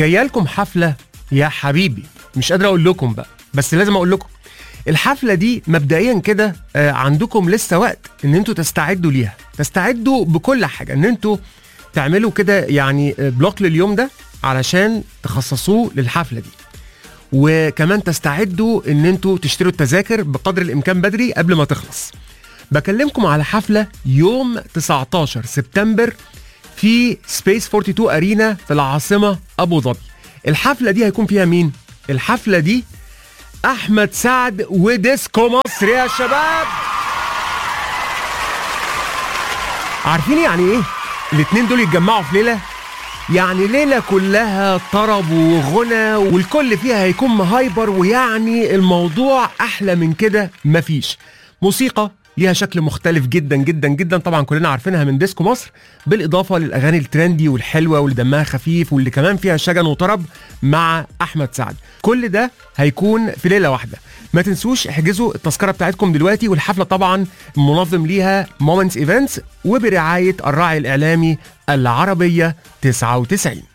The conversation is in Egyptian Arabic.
جايه لكم حفله يا حبيبي مش قادر اقول لكم بقى بس لازم اقول لكم الحفله دي مبدئيا كده آه، عندكم لسه وقت ان انتوا تستعدوا ليها تستعدوا بكل حاجه ان انتوا تعملوا كده يعني آه، بلوك لليوم ده علشان تخصصوه للحفله دي وكمان تستعدوا ان انتوا تشتروا التذاكر بقدر الامكان بدري قبل ما تخلص بكلمكم على حفله يوم 19 سبتمبر في سبيس 42 ارينا في العاصمه ابو ظبي الحفله دي هيكون فيها مين الحفله دي احمد سعد وديسكو مصر يا شباب عارفين يعني ايه الاتنين دول يتجمعوا في ليله يعني ليله كلها طرب وغنى والكل فيها هيكون مهايبر ويعني الموضوع احلى من كده مفيش موسيقى ليها شكل مختلف جدا جدا جدا طبعا كلنا عارفينها من ديسكو مصر بالاضافه للاغاني الترندي والحلوه واللي دمها خفيف واللي كمان فيها شجن وطرب مع احمد سعد كل ده هيكون في ليله واحده ما تنسوش احجزوا التذكره بتاعتكم دلوقتي والحفله طبعا منظم ليها مومنتس ايفنتس وبرعايه الراعي الاعلامي العربيه 99